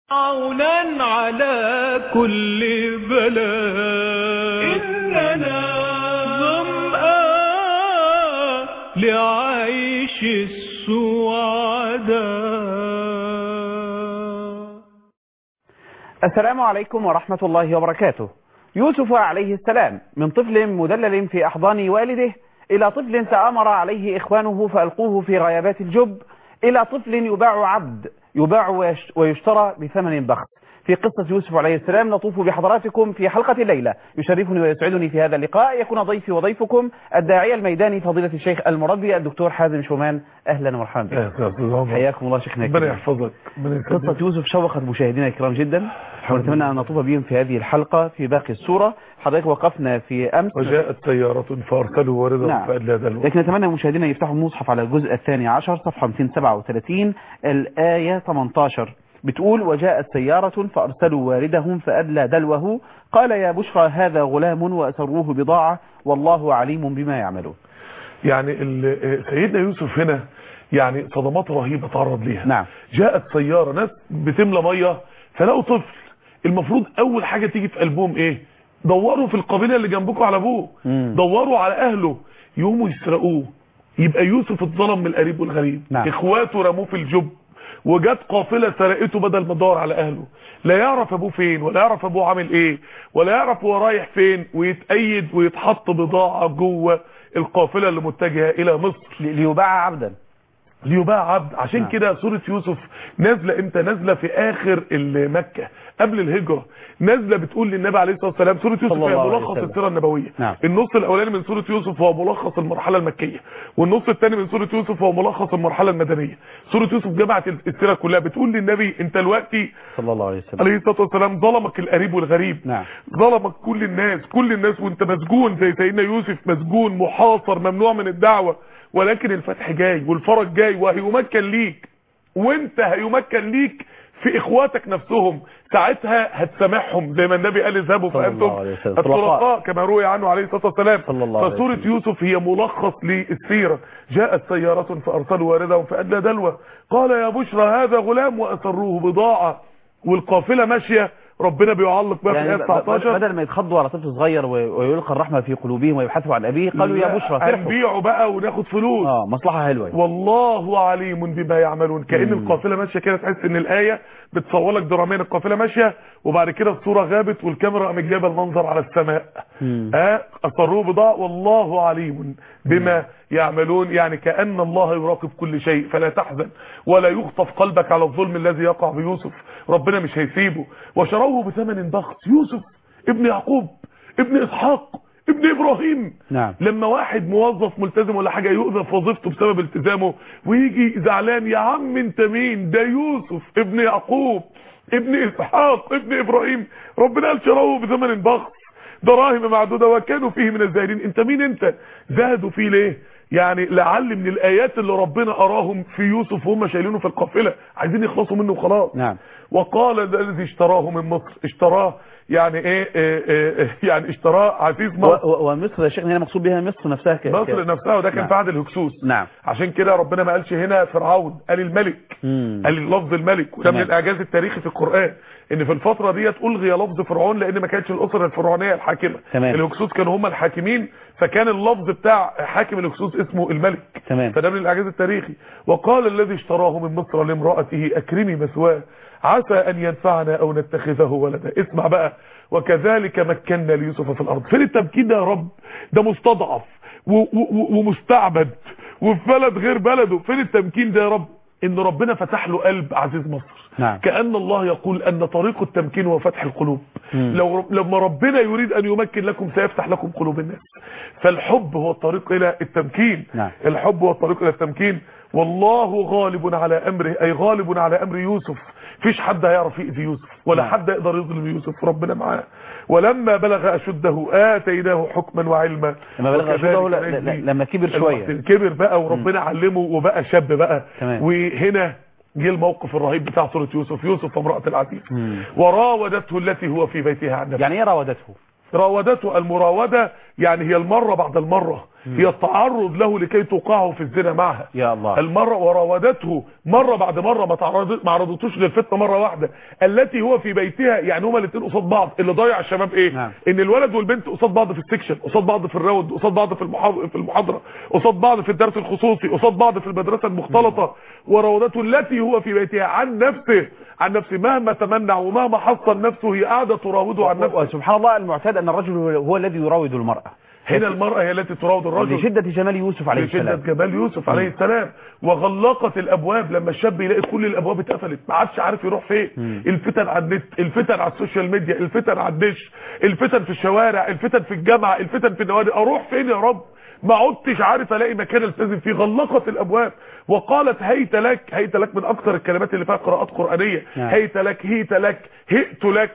عونا على كل بلاء إننا ظمآن لعيش السعداء السلام عليكم ورحمة الله وبركاته يوسف عليه السلام من طفل مدلل في أحضان والده إلى طفل تآمر عليه إخوانه فألقوه في غيابات الجب إلى طفل يباع عبد يباع ويش- ويشترى بثمن بخس في قصة يوسف عليه السلام نطوف بحضراتكم في حلقة الليلة يشرفني ويسعدني في هذا اللقاء يكون ضيفي وضيفكم الداعية الميداني فضيلة الشيخ المربي الدكتور حازم شومان أهلا ومرحبا بك يا استاذ عمر حياكم الله شيخنا ربنا الكريم. يحفظك ربنا قصة يسلمك. يوسف شوقت مشاهدينا الكرام جدا ونتمنى أن نطوف بهم في هذه الحلقة في باقي السورة حضرتك وقفنا في أمس وجاءت سيارة فارسلوا واردهم نعم. فأدلى دلوا لكن نتمنى مشاهدينا يفتحوا المصحف على الجزء الثاني عشر صفحة 237 الآية 18 بتقول وجاءت سيارة فأرسلوا واردهم فأدلى دلوه قال يا بشرى هذا غلام وأسروه بضاعة والله عليم بما يعملون يعني ال- سيدنا يوسف هنا يعني صدمات رهيبة تعرض ليها نعم. جاءت سيارة ناس بتملى مية فلقوا طفل المفروض أول حاجة تيجي في قلبهم إيه دوروا في القبيلة اللي جنبكم على أبوه مم. دوروا على أهله يقوموا يسرقوه يبقى يوسف اتظلم من القريب والغريب نعم. اخواته رموه في الجب وجت قافلة سرقته بدل ما تدور على اهله لا يعرف ابوه فين ولا يعرف ابوه عامل ايه ولا يعرف هو رايح فين ويتأيد ويتحط بضاعة جوه القافلة اللي متجهة الى مصر لي- ليباع عبدا ليباع عبد عشان نعم. كده سورة يوسف نازلة امتى نازلة في اخر ال- مكة قبل الهجرة نازلة بتقول للنبي عليه الصلاة والسلام سورة يوسف صلى هي الله عليه ملخص وسلم. السيرة النبوية نعم. النص الاولاني من سورة يوسف هو ملخص المرحلة المكية والنص الثاني من سورة يوسف هو ملخص المرحلة المدنية سورة يوسف جمعت السيرة كلها بتقول للنبي انت دلوقتي صلى الله عليه وسلم عليه الصلاة والسلام ظلمك القريب والغريب نعم. ظلمك كل الناس كل الناس وانت مسجون زي سيدنا يوسف مسجون محاصر ممنوع من الدعوة ولكن الفتح جاي والفرج جاي وهيمكن ليك وانت هيمكن ليك في اخواتك نفسهم ساعتها هتسامحهم زي ما النبي قال اذهبوا صلى فانتم الله عليه وسلم. الطلقاء كما روي عنه عليه الصلاه والسلام صلى الله عليه فسوره وسلم. يوسف هي ملخص للسيره جاءت سياره فارسلوا واردهم فادلى دلوه قال يا بشرى هذا غلام واسروه بضاعه والقافله ماشيه ربنا بيعلق بقى في يعني الايه ب- ب- 19 بدل ما يتخضوا على طفل صغير و- ويلقى الرحمة في قلوبهم ويبحثوا عن أبيه قالوا يا لا، بشرى فرحوا هنبيعه بقى وناخد فلوس اه مصلحة حلوة والله عليم بما يعملون كأن مم. القافلة ماشية كده تحس ان الآية بتصور لك دراميا القافلة ماشية وبعد كده الصورة غابت والكاميرا قامت جايبه المنظر على السماء مم. اه اصروه بضاعة والله عليم بما يعملون يعني كأن الله يراقب كل شيء فلا تحزن ولا يخطف قلبك على الظلم الذي يقع بيوسف ربنا مش هيسيبه وشروه بثمن بخس يوسف ابن يعقوب ابن اسحاق ابن ابراهيم نعم لما واحد موظف ملتزم ولا حاجة يؤذى في وظيفته بسبب التزامه ويجي زعلان يا عم انت مين ده يوسف ابن يعقوب ابن اسحاق ابن ابراهيم ربنا قال شروه بثمن بخس دراهم معدودة وكانوا فيه من الزاهدين انت مين انت زهدوا فيه ليه يعني لعل من الايات اللي ربنا اراهم في يوسف وهم شايلينه في القافلة عايزين يخلصوا منه وخلاص نعم وقال ده الذي اشتراه من مصر اشتراه يعني ايه, إيه, إيه يعني اشتراه عزيز و- مصر و- ومصر يا شيخنا هنا مقصود بها مصر نفسها ك... مصر ك... نفسها وده كان نعم. في عهد الهكسوس نعم عشان كده ربنا ما قالش هنا فرعون قال الملك مم. قال لفظ الملك وده من تمام. الاعجاز التاريخي في القرآن ان في الفترة ديت الغي لفظ فرعون لان ما كانتش الاسرة الفرعونية الحاكمة تمام. الهكسوس كانوا هم الحاكمين فكان اللفظ بتاع حاكم الهكسوس اسمه الملك تمام. فده من الاعجاز التاريخي وقال الذي اشتراه من مصر لامرأته اكرمي مثواه عسى ان ينفعنا او نتخذه ولدا اسمع بقى وكذلك مكنا ليوسف في الارض فين التمكين ده يا رب ده مستضعف و- و- و- ومستعبد وفي بلد غير بلده فين التمكين ده يا رب ان ربنا فتح له قلب عزيز مصر نعم. كأن الله يقول ان طريق التمكين هو فتح القلوب مم. لو لما ربنا يريد ان يمكن لكم سيفتح لكم قلوب الناس فالحب هو الطريق الى التمكين نعم. الحب هو الطريق الى التمكين والله غالب على امره اي غالب على امر يوسف فيش حد هيعرف يأذي يوسف ولا نعم. حد يقدر يظلم يوسف ربنا معاه ولما بلغ اشده اتيناه حكما وعلما لما بلغ وكذلك أشده ل- نجزي ل- لما كبر شوية المحسن. كبر بقى وربنا علمه وبقى شاب بقى تمام. وهنا جه الموقف الرهيب بتاع سوره يوسف يوسف وامرأة العزيز مم. وراودته التي هو في بيتها عن نفسه يعني ايه راودته راودته المراودة يعني هي المرة بعد المرة هي التعرض له لكي توقعه في الزنا معها يا الله المرة وراودته مرة بعد مرة ما تعرض ما عرضتوش للفتنة مرة واحدة التي هو في بيتها يعني هما الاثنين قصاد بعض اللي ضيع الشباب ايه نعم. ان الولد والبنت قصاد بعض في السكشن قصاد بعض في الراوند قصاد بعض في المحاضرة في المحاضرة قصاد بعض في الدرس الخصوصي قصاد بعض في المدرسة المختلطة وراودته التي هو في بيتها عن نفسه عن نفسه مهما تمنع ومهما حصل نفسه هي قاعدة تراوده عن نفسه وسبحان الله المعتاد أن الرجل هو الذي يراود المرأة هنا المرأة هي التي تراود الرجل لشدة جمال يوسف عليه لشدة السلام جمال يوسف عليه السلام وغلقت الابواب لما الشاب يلاقي كل الابواب اتقفلت ما عادش عارف يروح فين الفتن على النت الفتن على السوشيال ميديا الفتن على الدش الفتن في الشوارع الفتن في الجامعه الفتن في النوادي اروح فين يا رب ما عدتش عارف الاقي مكان التزم فيه غلقت الابواب وقالت هيت لك هيت لك من اكثر الكلمات اللي فيها قراءات قرانيه نعم. هيت لك هيت لك هئت لك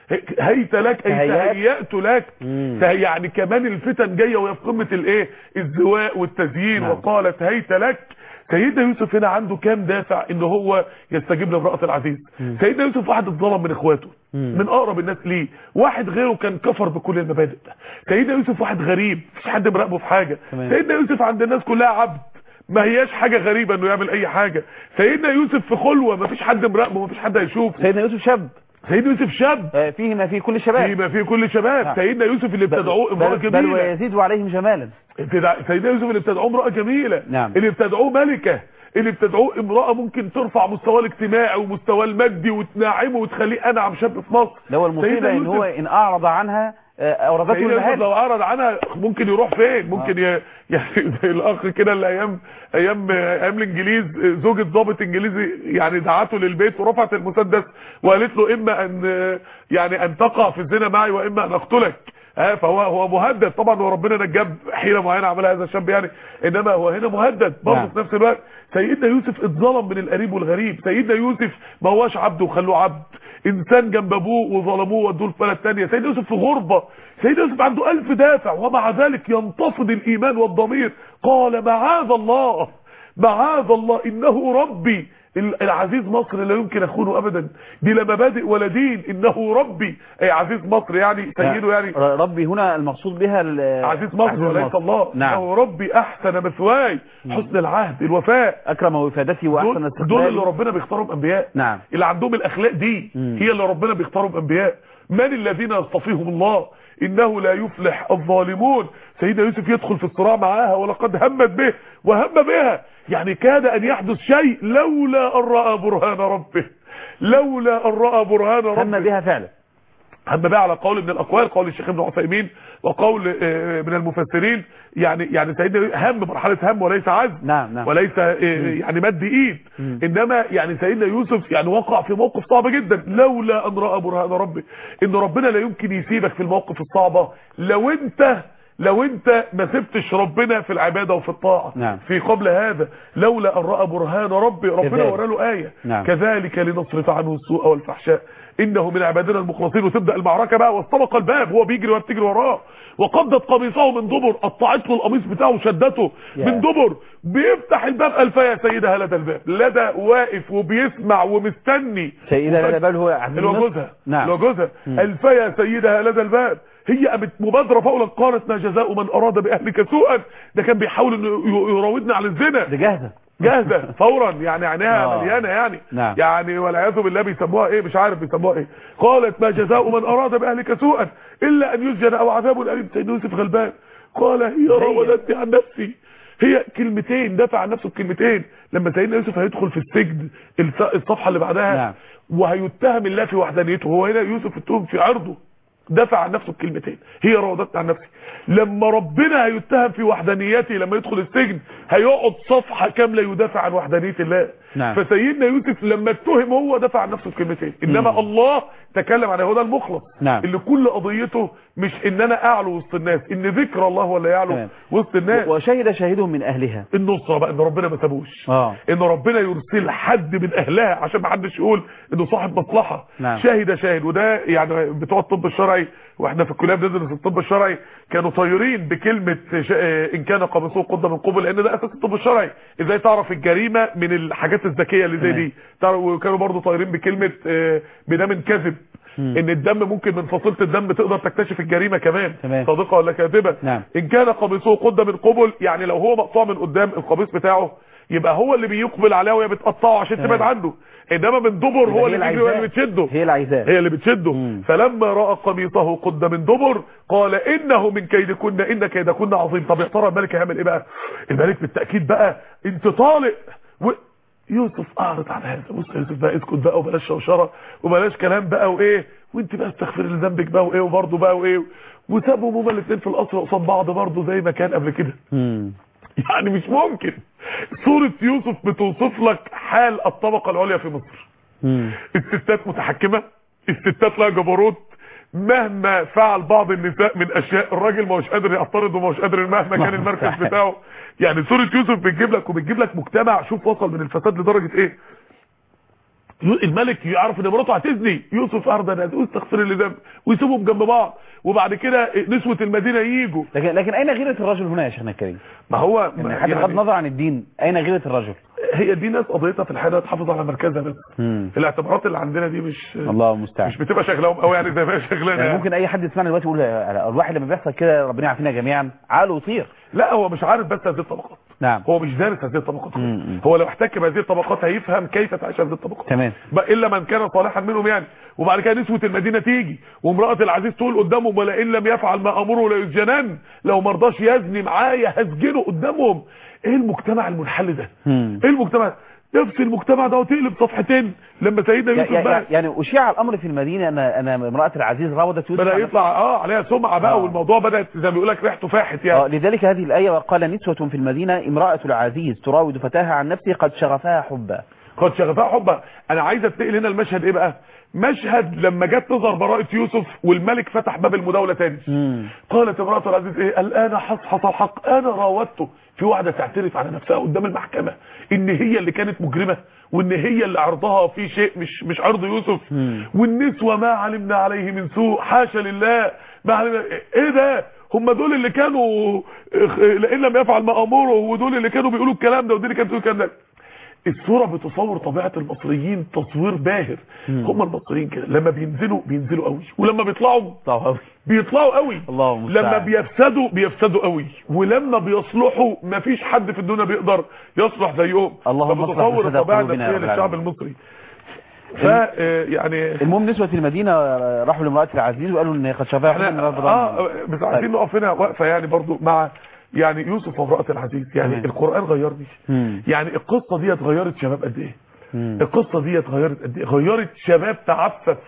هيت لك اي تهيأت. تهيأت لك مم. فهي يعني كمان الفتن جايه وهي في قمه الايه الزواء والتزيين نعم. وقالت هيت لك سيدنا يوسف هنا عنده كام دافع ان هو يستجيب لامرأة العزيز سيدنا يوسف واحد اتظلم من اخواته من اقرب الناس ليه واحد غيره كان كفر بكل المبادئ سيدنا يوسف واحد غريب مفيش حد مراقبه في حاجه تمام. سيدنا يوسف عند الناس كلها عبد ما هياش حاجة غريبة انه يعمل اي حاجة سيدنا يوسف في خلوة مفيش حد مراقبه مفيش حد هيشوف سيدنا يوسف شاب سيدنا يوسف شاب آه، فيه ما فيه كل الشباب فيما فيه كل شباب نعم. سيدنا يوسف اللي بتدعوه امرأة بل, بل جميلة ويزيد عليهم جمالا ابتدع- سيدنا يوسف اللي بتدعوه امرأة جميلة نعم. اللي بتدعوه ملكة اللي بتدعوه امرأة ممكن ترفع مستواه الاجتماعي ومستواه المادي وتنعمه وتخليه انعم شاب في مصر ده هو المصيبة سيدنا ان هو يوسف- ان اعرض عنها آه، اوردته سيدنا يوسف المهالك لو اعرض عنها ممكن يروح فين ممكن ي... يعني زي الاخ كده اللي ايام ايام ايام الانجليز زوجة ضابط انجليزي يعني دعته للبيت ورفعت المسدس وقالت له اما ان يعني ان تقع في الزنا معي واما ان اقتلك ها فهو هو مهدد طبعا هو ربنا نجاه حيله معينه عملها هذا الشاب يعني انما هو هنا مهدد برضه نعم. في نفس الوقت سيدنا يوسف اتظلم من القريب والغريب سيدنا يوسف ما هواش عبد وخلوه عبد انسان جنب ابوه وظلموه ودوه في بلد ثانيه سيدنا يوسف في غربه سيدنا يوسف عنده ألف دافع ومع ذلك ينتفض الايمان والضمير قال معاذ الله معاذ الله انه ربي العزيز مصر لا يمكن اخونه ابدا دي لا مبادئ ولا دين انه ربي اي عزيز مصر يعني سيده يعني ر- ربي هنا المقصود بها ال- عزيز مصر وليس الله نعم انه ربي احسن مثواي حسن العهد الوفاء اكرم وفادتي واحسن دول, استقبال دول اللي ربنا بيختارهم انبياء نعم اللي عندهم الاخلاق دي مم. هي اللي ربنا بيختارهم انبياء من الذين يصطفيهم الله انه لا يفلح الظالمون سيدنا يوسف يدخل في الصراع معاها ولقد همت به وهم بها يعني كاد ان يحدث شيء لولا ان راى برهان ربه لولا ان راى برهان ربه هم بها فعلا هم بقى على قول من الاقوال قول الشيخ ابن عثيمين وقول آه، من المفسرين يعني يعني سيدنا هم مرحله هم وليس عزم نعم نعم وليس آه، يعني مد ايد مم. انما يعني سيدنا يوسف يعني وقع في موقف صعب جدا لولا ان راى برهان ربه ان ربنا لا يمكن يسيبك في المواقف الصعبه لو انت لو انت ما سبتش ربنا في العباده وفي الطاعه نعم. في قبل هذا لولا ان راى برهان ربي ربنا كذلك. ورى له ايه نعم. كذلك لنصرف عنه السوء والفحشاء انه من عبادنا المخلصين وتبدا المعركه بقى واستبق الباب هو بيجري وهي بتجري وراه وقدت قميصه من دبر قطعت له القميص بتاعه وشدته يا. من دبر بيفتح الباب الفا يا سيدها لدى الباب لدى واقف وبيسمع ومستني سيدنا لدى بال هو عزيز اللي هو مصر. جوزها نعم اللي هو جوزها مم. الفا يا سيدها لدى الباب هي قامت مبادره فولا قالت ما جزاء من اراد باهلك سوءا ده كان بيحاول انه ي- يراودنا على الزنا دي جاهزة جاهزه فورا يعني عينيها آه. مليانه يعني نعم. يعني والعياذ بالله بيسموها ايه مش عارف بيسموها ايه قالت ما جزاء من اراد باهلك سوءا الا ان يسجن او عذاب اليم سيدنا يوسف غلبان قال هي راودتني عن نفسي هي كلمتين دافع عن نفسه بكلمتين لما سيدنا يوسف هيدخل في السجن الص- الصفحه اللي بعدها نعم. وهيتهم الله في وحدانيته هو هنا يوسف اتهم في عرضه دافع عن نفسه بكلمتين هي راودتني عن نفسي لما ربنا هيتهم في وحدانيته لما يدخل السجن هيقعد صفحة كاملة يدافع عن وحدانية الله نعم. فسيدنا يوسف لما اتهم هو دافع عن نفسه بكلمتين انما مم. الله تكلم عن هو ده المخلص نعم. اللي كل قضيته مش ان انا اعلو وسط الناس ان ذكر الله ولا يعلو تمام. وسط الناس وشهد شاهد من اهلها النصرة بقى ان ربنا ما سابوش اه ان ربنا يرسل حد من اهلها عشان ما حدش يقول انه صاحب مصلحه نعم. شاهد شاهد وده يعني بتوع الطب الشرعي واحنا في الكليه بندرس الطب الشرعي كانوا طايرين بكلمه ش... آه، ان كان قميصه قد من قبل لان ده اساس الطب الشرعي ازاي تعرف الجريمه من الحاجات الذكيه اللي زي تمام. دي تعرف- وكانوا برضو طايرين بكلمه آه، بدم كذب ان الدم ممكن من فصيله الدم تقدر تكتشف الجريمه كمان تمام. صادقه ولا كاذبه نعم. ان كان قميصه قد من قبل يعني لو هو مقطوع من قدام القميص بتاعه يبقى هو اللي بيقبل عليها وهي بتقطعه عشان تمام. تبعد عنه انما من دبر هو هي اللي بيجري هو اللي عايزاه. بتشده هي اللي عايزاه هي اللي بتشده مم. فلما راى قميصه قد من دبر قال انه من كيدكن ان كيدكن عظيم طب يا ترى الملك هيعمل ايه بقى الملك بالتاكيد بقى انت طالق و... يوسف اعرض عن هذا بص يا يوسف بقى اسكت بقى وبلاش شوشره وبلاش كلام بقى وايه وانت بقى استغفر لذنبك بقى وايه وبرضه بقى وايه وسابهم هما الاثنين في القصر قصاد بعض برضه زي ما كان قبل كده مم. يعني مش ممكن صورة يوسف بتوصف لك حال الطبقة العليا في مصر مم. الستات متحكمة الستات لها جبروت مهما فعل بعض النساء من اشياء الراجل ما هوش قادر يعترض وما هوش قادر مهما كان المركز بتاعه يعني صورة يوسف بتجيب لك وبتجيب لك مجتمع شوف وصل من الفساد لدرجة ايه يو- الملك يعرف ان مراته هتزني يوسف ارضى ناس واستغفر اللي ذنب ويسيبهم جنب بعض وبعد كده نسوة المدينة يجوا لكن لكن اين غيرة الرجل هنا يا شيخنا الكريم؟ ما هو يعني حتى بغض النظر عن الدين اين غيرة الرجل؟ هي دي ناس قضيتها في الحياه تحافظ على مركزها بس مم. الاعتبارات اللي عندنا دي مش الله المستعان مش بتبقى شغلهم قوي يعني زي ما هي شغلانه يعني ممكن اي حد يسمعنا دلوقتي يقول آه، الواحد لما بيحصل كده ربنا يعافينا جميعا عقله يطير لا هو مش عارف بس هذه الطبقات نعم هو مش دارس هذه الطبقات مم. هو لو احتك بهذه الطبقات هيفهم كيف تعيش هذه الطبقات تمام بقى الا من كان صالحا منهم يعني وبعد كده نسوة المدينة تيجي وامرأة العزيز تقول قدامهم ولئن لم يفعل ما امره ليسجنن لو مرضاش يزني معايا هسجنه قدامهم ايه المجتمع المنحل ده مم. ايه المجتمع نفس المجتمع ده وتقلب صفحتين لما سيدنا يا- يوسف يا- بقى يعني اشيع الامر في المدينه ان ان امراه العزيز راودت يوسف بدأ عن يطلع اه عليها سمعة بقى آه. والموضوع بدأت زي ما بيقول لك ريحته فاحت آه، يعني لذلك هذه الآية وقال نسوة في المدينة امرأة العزيز تراود فتاها عن نفسه قد شغفها حبا قد شغفها حبا انا عايز اتقل هنا المشهد ايه بقى مشهد لما جت تظهر براءة يوسف والملك فتح باب المداولة تاني مم. قالت امرأة العزيز ايه الان حصحص الحق انا راودته في واحدة تعترف على نفسها قدام المحكمة ان هي اللي كانت مجرمة وان هي اللي عرضها في شيء مش مش عرض يوسف مم. والنسوة ما علمنا عليه من سوء حاشا لله ما علمنا ايه ده هم دول اللي كانوا اخ- لئن لم يفعل ما امره ودول اللي كانوا بيقولوا الكلام ده ودول اللي كانوا بيقولوا الكلام ده الصورة بتصور طبيعة المصريين تصوير باهر هم المصريين كده لما بينزلوا بينزلوا قوي ولما بيطلعوا طبعا بيطلعوا قوي الله المستعان. لما بيفسدوا بيفسدوا قوي ولما بيصلحوا مفيش حد في الدنيا بيقدر يصلح زيهم اللهم اصلح فبتصور فساد الطبيعة قلوبنا يا النفسية رب للشعب العالمين. المصري ف آه، يعني المهم نسوة المدينة راحوا لامرأة العزيز وقالوا ان قد شغفها حبا من احنا رب اه بس عايزين نقف هنا وقفه يعني برضو مع يعني يوسف وامرأة العزيز يعني تمام. القرآن غيرني مم. يعني القصة دي غيرت شباب قد ايه مم. القصة دي غيرت قد ايه غيرت شباب تعفف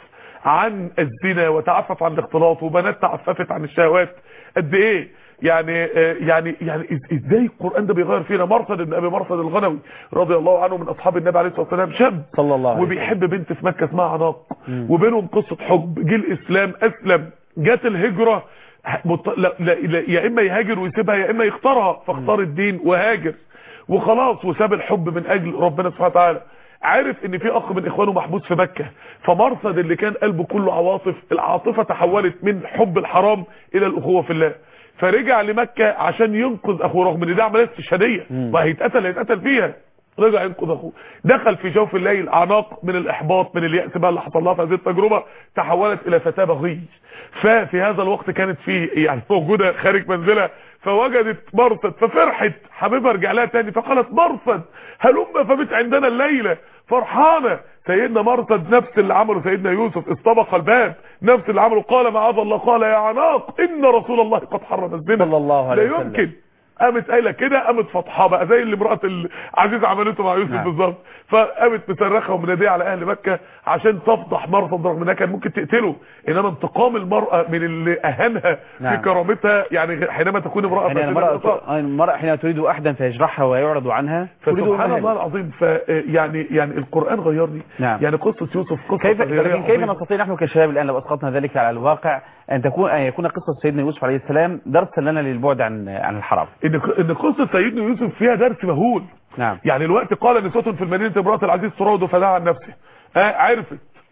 عن الزنا وتعفف عن الاختلاط وبنات تعففت عن الشهوات قد ايه يعني آه، يعني يعني إز- ازاي القرآن ده بيغير فينا مرصد بن ابي مرصد الغنوي رضي الله عنه من اصحاب النبي عليه الصلاة والسلام شاب صلى الله عليه وسلم وبيحب بنت في مكة اسمها عناق مم. وبينهم قصة حب جه الاسلام اسلم جت الهجرة مط... لا... لا... لا... يا اما يهاجر ويسيبها يا اما يختارها فاختار الدين وهاجر وخلاص وساب الحب من اجل ربنا سبحانه وتعالى عارف ان في اخ من اخوانه محبوس في مكة فمرصد اللي كان قلبه كله عواطف العاطفة تحولت من حب الحرام الى الاخوة في الله فرجع لمكة عشان ينقذ اخوه رغم ان دي عمليه استشهاديه مم. وهيتقتل هيتقتل فيها رجع ينقذ اخوه دخل في جوف الليل اعناق من الاحباط من اليأس بقى اللي حصل لها في هذه التجربة تحولت الى فتاة بغي ففي هذا الوقت كانت في يعني موجودة خارج منزلها فوجدت مرصد ففرحت حبيبها رجع لها تاني فقالت مرصد هلم فبت عندنا الليلة فرحانة سيدنا مرصد نفس اللي عمله سيدنا يوسف استبق الباب نفس اللي عمله قال معاذ الله قال يا عناق ان رسول الله قد حرم الزنا صلى الله عليه لا وسلم. يمكن قامت قايله كده قامت فاتحه بقى زي اللي امراه العزيز عملته مع يوسف نعم. بالظبط فقامت مصرخه ومناديه على اهل مكه عشان تفضح مرصد رغم انها كان ممكن تقتله انما انتقام المراه من اللي اهانها نعم. في كرامتها يعني حينما تكون امراه يعني فاسدة المرأة, النصارى. آه، المرأة حين تريد أحدا فيجرحها ويعرض عنها تريد فسبحان أمها. الله العظيم ف يعني يعني القران غيرني نعم. يعني قصه يوسف قصه كيف تغييرية لكن كيف عظيمة. نستطيع نحن كشباب الآن لو أسقطنا ذلك على الواقع أن تكون أن يكون قصة سيدنا يوسف عليه السلام درسا لنا للبعد عن عن الحرام ان ان قصه سيدنا يوسف فيها درس مهول نعم يعني الوقت قال نسوة في المدينة امرأة العزيز تراود فدعا عن نفسه آه عرفت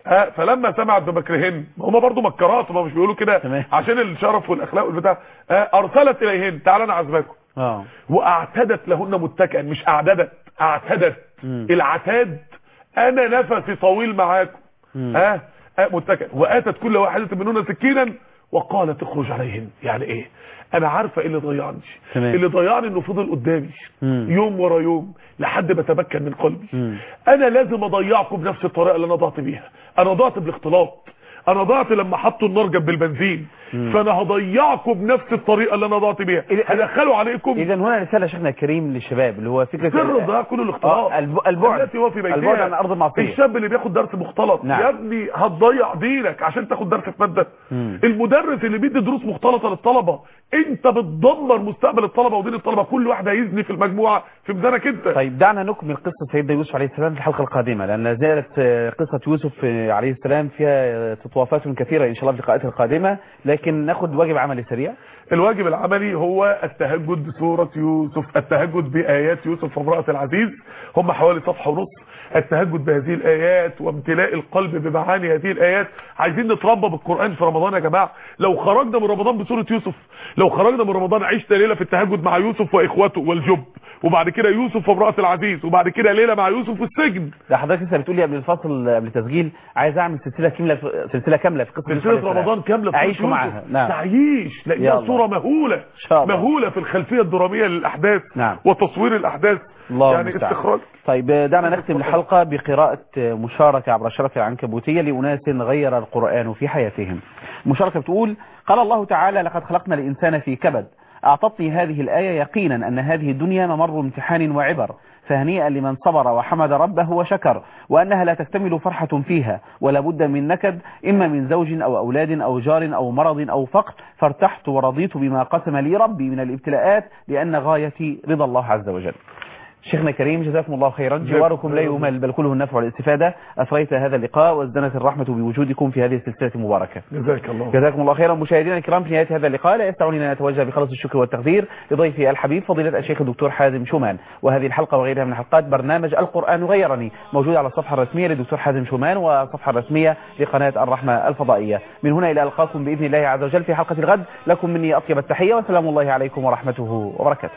ها فلما سمعت بمكرهن هم برضو مكرات هم مش بيقولوا كده تمام. عشان الشرف والاخلاق والبتاع ها، ارسلت اليهن تعالى انا عازماكم اه واعتدت لهن متكئا مش اعددت اعتدت مم. العتاد انا نفسي طويل معاكم مم. ها آه متكئا واتت كل واحده منهن سكينا وقالت اخرج عليهن يعني ايه انا عارفه ايه اللي ضيعني تمام. اللي ضيعني انه فضل قدامي مم. يوم ورا يوم لحد ما تمكن من قلبي مم. انا لازم اضيعكم بنفس الطريقه اللي انا ضعت بيها انا ضعت بالاختلاط انا ضعت لما حطوا النار جنب البنزين فانا هضيعكم بنفس الطريقه اللي انا ضعت بيها إذا- هدخلوا عليكم اذا هنا رساله شيخنا الكريم للشباب اللي هو فكره سر ده كل الاختلاط آه، الب- البعد. التي هو في بيتها البعد عن أرض المعصية. الشاب اللي بياخد درس مختلط نعم. يا ابني هتضيع دينك عشان تاخد درس في ماده مم. المدرس اللي بيدي دروس مختلطه للطلبه انت بتدمر مستقبل الطلبه ودين الطلبه كل واحد هيزني في المجموعه في ميزانك انت طيب دعنا نكمل قصة سيدنا يوسف عليه السلام في الحلقة القادمة لأن لا زالت آه، قصة يوسف آه، عليه السلام فيها آه، تطوافات كثيرة إن شاء الله في اللقاءات القادمة لكن ناخذ واجب عملي سريع الواجب العملي هو التهجد بسورة يوسف التهجد بآيات يوسف وامرأة العزيز هم حوالي صفحة ونص التهجد بهذه الآيات وامتلاء القلب بمعاني هذه الآيات عايزين نتربى بالقرآن في رمضان يا جماعة لو خرجنا من رمضان بسورة يوسف لو خرجنا من رمضان عشت ليلة في التهجد مع يوسف وإخوته والجب وبعد كده يوسف وامرأة العزيز وبعد كده ليلة مع يوسف في السجن ده حضرتك لسه بتقول لي قبل الفصل قبل التسجيل عايز أعمل سلسلة كاملة في سلسلة كاملة في قصة يوسف عليه سلسلة السلام. رمضان كاملة في أعيش سورة معها يوسف. نعم تعيش يا لأنها الله. صورة مهولة شاء الله. مهولة في الخلفية الدرامية للأحداث نعم. وتصوير الأحداث الله يعني المستعان. استخراج طيب دعنا نختم الحلقة بقراءة مشاركة عبر الشبكة العنكبوتية لأناس غير القرآن في حياتهم مشاركة بتقول قال الله تعالى لقد خلقنا الإنسان في كبد أعطتني هذه الآية يقينا أن هذه الدنيا ممر امتحان وعبر فهنيئا لمن صبر وحمد ربه وشكر وأنها لا تكتمل فرحة فيها ولا بد من نكد إما من زوج أو أولاد أو جار أو مرض أو فقر فارتحت ورضيت بما قسم لي ربي من الابتلاءات لأن غايتي رضا الله عز وجل شيخنا كريم جزاكم الله خيرا جواركم لا يمل بل كله النفع والإستفادة أثريت هذا اللقاء وازدنت الرحمة بوجودكم في هذه السلسلة المباركة جزاك الله جزاكم الله خيرا مشاهدينا الكرام في نهاية هذا اللقاء لا يستطيعني أن أتوجه بخلص الشكر والتقدير لضيفي الحبيب فضيلة الشيخ الدكتور حازم شومان وهذه الحلقة وغيرها من حلقات برنامج القرآن غيرني موجود على الصفحة الرسمية للدكتور حازم شومان والصفحة الرسمية لقناة الرحمة الفضائية من هنا إلى ألقاكم بإذن الله عز وجل في حلقة الغد لكم مني أطيب التحية وسلام الله عليكم ورحمته وبركاته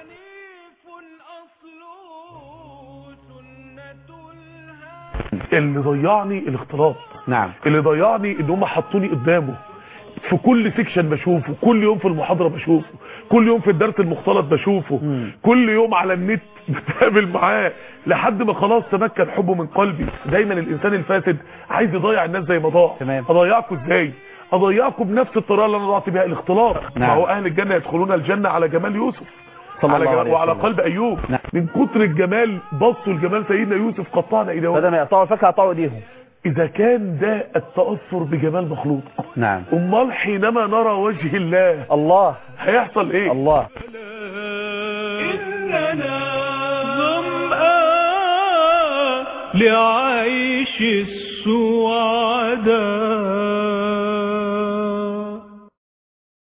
اللي ضيعني الاختلاط نعم اللي ضيعني ان هم حطوني قدامه في كل سيكشن بشوفه كل يوم في المحاضرة بشوفه كل يوم في الدرس المختلط بشوفه مم. كل يوم على النت بتقابل معاه لحد ما خلاص تمكن حبه من قلبي دايما الانسان الفاسد عايز يضيع الناس زي ما ضاع تمام. اضيعكم ازاي اضيعكم بنفس الطريقه اللي انا ضعت بيها الاختلاط نعم. ما هو اهل الجنه يدخلون الجنه على جمال يوسف صلى على الله جمال عليه وعلى وسلم. قلب ايوب نعم. من كتر الجمال بصوا لجمال سيدنا يوسف قطعنا ايديهم بدل ما يقطعوا الفاكهة قطعوا ايديهم اذا كان ده التاثر بجمال مخلوق نعم امال حينما نرى وجه الله الله هيحصل ايه الله إننا ظمآن لعيش السعداء